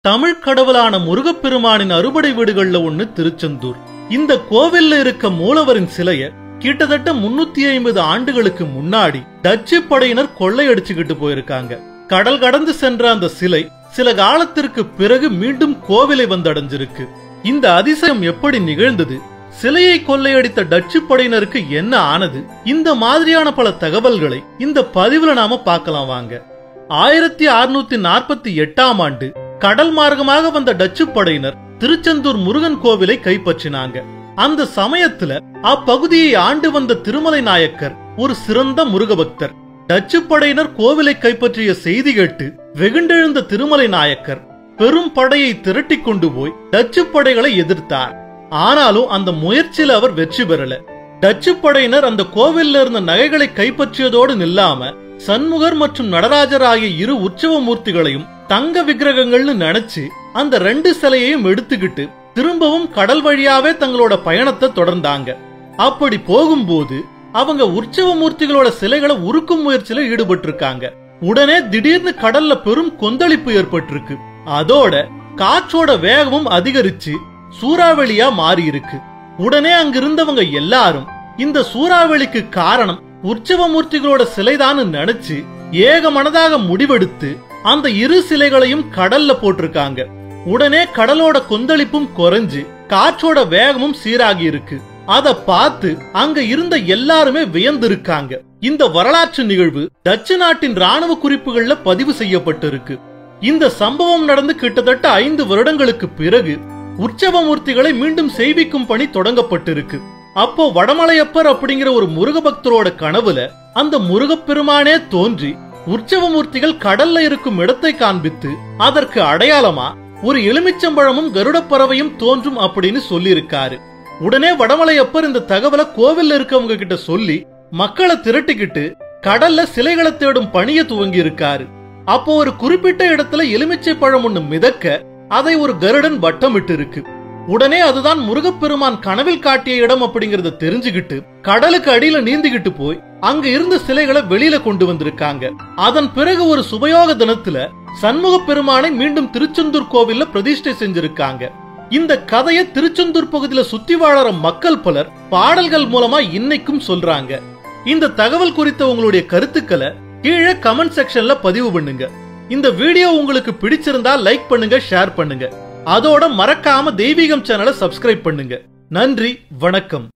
தமிழ் கடவுளான முருகப்பெருமானின் அறுபடை வீடுகள்ல ஒண்ணு திருச்செந்தூர் இந்த கோவில்ல இருக்க மூலவரின் சிலைய கிட்டத்தட்ட முன்னூத்தி ஐம்பது ஆண்டுகளுக்கு முன்னாடி டச்சு படையினர் கொள்ளையடிச்சுக்கிட்டு போயிருக்காங்க கடல் கடந்து சென்ற அந்த சிலை சில காலத்திற்கு பிறகு மீண்டும் கோவிலை வந்தடைஞ்சிருக்கு இந்த அதிசயம் எப்படி நிகழ்ந்தது சிலையை கொள்ளையடித்த டச்சு படையினருக்கு என்ன ஆனது இந்த மாதிரியான பல தகவல்களை இந்த பதிவுல நாம பார்க்கலாம் வாங்க ஆயிரத்தி அறுநூத்தி நாற்பத்தி எட்டாம் ஆண்டு கடல் மார்க்கமாக வந்த டச்சு படையினர் திருச்செந்தூர் முருகன் கோவிலை கைப்பற்றினாங்க அந்த சமயத்துல அப்பகுதியை ஆண்டு வந்த திருமலை நாயக்கர் ஒரு சிறந்த முருக பக்தர் டச்சு படையினர் கோவிலை கைப்பற்றிய செய்தி கேட்டு வெகுண்டெழுந்த திருமலை நாயக்கர் பெரும் படையை திரட்டிக் கொண்டு போய் டச்சு படைகளை எதிர்த்தார் ஆனாலும் அந்த முயற்சியில அவர் வெற்றி பெறல டச்சு படையினர் அந்த கோவில்ல இருந்த நகைகளை கைப்பற்றியதோடு நில்லாம சண்முகர் மற்றும் நடராஜர் ஆகிய இரு உற்சவ மூர்த்திகளையும் தங்க விக்கிரகங்கள்னு நினைச்சு அந்த ரெண்டு சிலையையும் எடுத்துக்கிட்டு திரும்பவும் கடல் வழியாவே தங்களோட பயணத்தை தொடர்ந்தாங்க அப்படி போகும்போது அவங்க உற்சவ மூர்த்திகளோட சிலைகளை உருக்கும் முயற்சியில ஈடுபட்டிருக்காங்க உடனே திடீர்னு கடல்ல பெரும் கொந்தளிப்பு ஏற்பட்டிருக்கு அதோட காற்றோட வேகமும் அதிகரிச்சு சூறாவளியா மாறி இருக்கு உடனே அங்கிருந்தவங்க எல்லாரும் இந்த சூறாவளிக்கு காரணம் உற்சவ மூர்த்திகளோட சிலைதான்னு நினைச்சு ஏக மனதாக முடிவெடுத்து அந்த இரு சிலைகளையும் கடல்ல போட்டிருக்காங்க உடனே கடலோட கொந்தளிப்பும் குறைஞ்சு காற்றோட வேகமும் சீராகி இருக்கு அத பார்த்து அங்க இருந்த எல்லாருமே வியந்திருக்காங்க இந்த வரலாற்று நிகழ்வு டச்சு நாட்டின் ராணுவ குறிப்புகள்ல பதிவு செய்யப்பட்டிருக்கு இந்த சம்பவம் நடந்து கிட்டத்தட்ட ஐந்து வருடங்களுக்கு பிறகு உற்சவமூர்த்திகளை மீண்டும் செய்விக்கும் பணி தொடங்கப்பட்டிருக்கு அப்போ வடமலையப்பர் அப்படிங்கிற ஒரு முருக பக்தரோட கனவுல அந்த முருகப்பெருமானே தோன்றி உற்சவமூர்த்திகள் கடல்ல இருக்கும் இடத்தை காண்பித்து அதற்கு அடையாளமா ஒரு எலுமிச்சம்பழமும் கருடப் பறவையும் தோன்றும் அப்படின்னு சொல்லியிருக்காரு உடனே வடமலையப்பர் இந்த தகவலை கோவில்ல இருக்கவங்க கிட்ட சொல்லி மக்களை திரட்டிக்கிட்டு கடல்ல சிலைகளை தேடும் பணியை துவங்கி இருக்காரு அப்போ ஒரு குறிப்பிட்ட இடத்துல எலுமிச்சை பழம் ஒண்ணு மிதக்க அதை ஒரு கருடன் வட்டமிட்டு இருக்கு உடனே அதுதான் முருகப்பெருமான் கனவில் காட்டிய இடம் அப்படிங்கறத தெரிஞ்சுக்கிட்டு கடலுக்கு அடியில நீந்திக்கிட்டு போய் அங்க இருந்த சிலைகளை வெளியில கொண்டு வந்திருக்காங்க அதன் பிறகு ஒரு சுபயோக தினத்துல சண்முக பெருமானை மீண்டும் திருச்செந்தூர் கோவில்ல பிரதிஷ்டை செஞ்சிருக்காங்க இந்த கதையை திருச்செந்தூர் பகுதியில சுத்தி வாழற மக்கள் பலர் பாடல்கள் மூலமா இன்னைக்கும் சொல்றாங்க இந்த தகவல் குறித்த உங்களுடைய கருத்துக்களை கீழே கமெண்ட் செக்ஷன்ல பதிவு பண்ணுங்க இந்த வீடியோ உங்களுக்கு பிடிச்சிருந்தா லைக் பண்ணுங்க ஷேர் பண்ணுங்க அதோட மறக்காம தெய்வீகம் சேனலை சப்ஸ்கிரைப் பண்ணுங்க நன்றி வணக்கம்